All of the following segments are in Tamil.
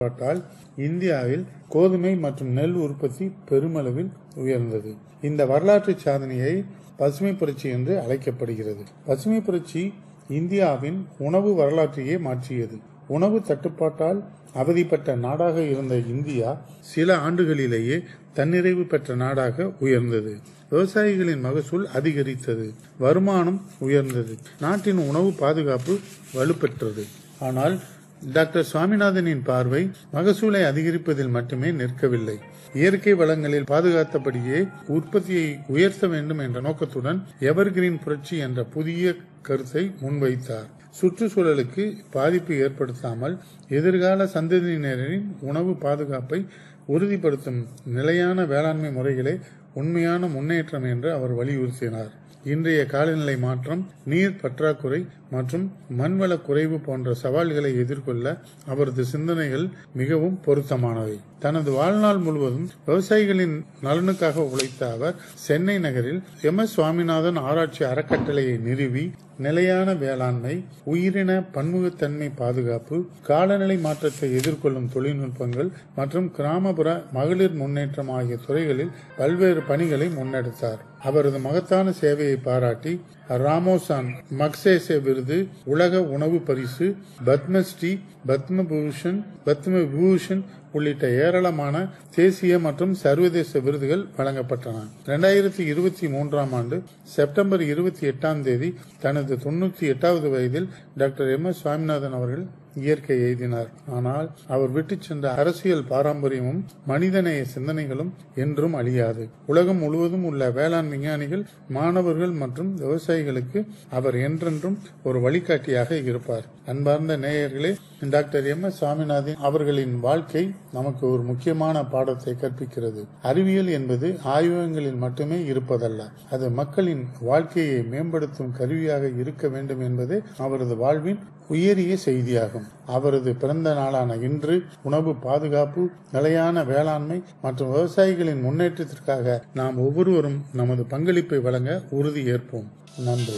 பார்த்தால் இந்தியாவில் கோதுமை மற்றும் நெல் உற்பத்தி பெருமளவில் உயர்ந்தது இந்த வரலாற்று சாதனையை பசுமை புரட்சி என்று அழைக்கப்படுகிறது பசுமை புரட்சி இந்தியாவின் உணவு வரலாற்றையே மாற்றியது உணவு தட்டுப்பாட்டால் அவதிப்பட்ட நாடாக இருந்த இந்தியா சில ஆண்டுகளிலேயே தன்னிறைவு பெற்ற நாடாக உயர்ந்தது விவசாயிகளின் மகசூல் அதிகரித்தது வருமானம் உயர்ந்தது நாட்டின் உணவு பாதுகாப்பு வலுப்பெற்றது ஆனால் டாக்டர் சுவாமிநாதனின் பார்வை மகசூலை அதிகரிப்பதில் மட்டுமே நிற்கவில்லை இயற்கை வளங்களில் பாதுகாத்தபடியே உற்பத்தியை உயர்த்த வேண்டும் என்ற நோக்கத்துடன் எவர்கிரீன் புரட்சி என்ற புதிய கருத்தை முன்வைத்தார் சுற்றுச்சூழலுக்கு பாதிப்பு ஏற்படுத்தாமல் எதிர்கால சந்ததியினரின் உணவு பாதுகாப்பை உறுதிப்படுத்தும் நிலையான வேளாண்மை முறைகளே உண்மையான முன்னேற்றம் என்று அவர் வலியுறுத்தினார் இன்றைய காலநிலை மாற்றம் நீர் பற்றாக்குறை மற்றும் மண்வள குறைவு போன்ற சவால்களை எதிர்கொள்ள அவரது சிந்தனைகள் மிகவும் பொருத்தமானவை தனது வாழ்நாள் முழுவதும் விவசாயிகளின் நலனுக்காக உழைத்த அவர் சென்னை நகரில் எம் எஸ் சுவாமிநாதன் ஆராய்ச்சி அறக்கட்டளையை நிறுவி நிலையான வேளாண்மை உயிரின பன்முகத்தன்மை பாதுகாப்பு காலநிலை மாற்றத்தை எதிர்கொள்ளும் தொழில்நுட்பங்கள் மற்றும் கிராமப்புற மகளிர் முன்னேற்றம் ஆகிய துறைகளில் பல்வேறு பணிகளை முன்னெடுத்தார் அவரது மகத்தான சேவையை பாராட்டி ராமோசான் மக்சேசே விருது உலக உணவு பரிசு பத்மஸ்ரீ பத்மபூஷன் பத்ம விபூஷன் உள்ளிட்ட ஏராளமான தேசிய மற்றும் சர்வதேச விருதுகள் வழங்கப்பட்டன இரண்டாயிரத்தி இருபத்தி மூன்றாம் ஆண்டு செப்டம்பர் இருபத்தி எட்டாம் தேதி தனது தொன்னூற்றி எட்டாவது வயதில் டாக்டர் எம் எஸ் சுவாமிநாதன் அவர்கள் இயற்கை எய்தினார் ஆனால் அவர் விட்டு சென்ற அரசியல் பாரம்பரியமும் மனிதநேய சிந்தனைகளும் என்றும் அழியாது உலகம் முழுவதும் உள்ள வேளாண் விஞ்ஞானிகள் மாணவர்கள் மற்றும் விவசாயிகளுக்கு அவர் என்றென்றும் ஒரு வழிகாட்டியாக இருப்பார் அன்பார்ந்த நேயர்களே டாக்டர் எம் எஸ் சுவாமிநாதன் அவர்களின் வாழ்க்கை நமக்கு ஒரு முக்கியமான பாடத்தை கற்பிக்கிறது அறிவியல் என்பது ஆய்வகங்களில் மட்டுமே இருப்பதல்ல அது மக்களின் வாழ்க்கையை மேம்படுத்தும் கருவியாக இருக்க வேண்டும் என்பதே அவரது வாழ்வின் உயரிய செய்தியாகும் அவரது பிறந்த நாளான இன்று உணவு பாதுகாப்பு நிலையான வேளாண்மை மற்றும் விவசாயிகளின் முன்னேற்றத்திற்காக நாம் ஒவ்வொருவரும் நமது பங்களிப்பை வழங்க உறுதி ஏற்போம் நன்றி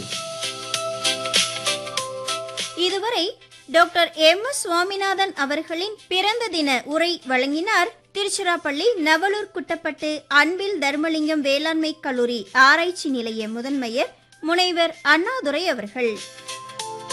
இதுவரை டாக்டர் எம் எஸ் சுவாமிநாதன் அவர்களின் பிறந்த தின உரை வழங்கினார் திருச்சிராப்பள்ளி நவலூர் குட்டப்பட்டு அன்பில் தர்மலிங்கம் வேளாண்மை கல்லூரி ஆராய்ச்சி நிலைய முதன்மையர் முனைவர் அண்ணாதுரை அவர்கள்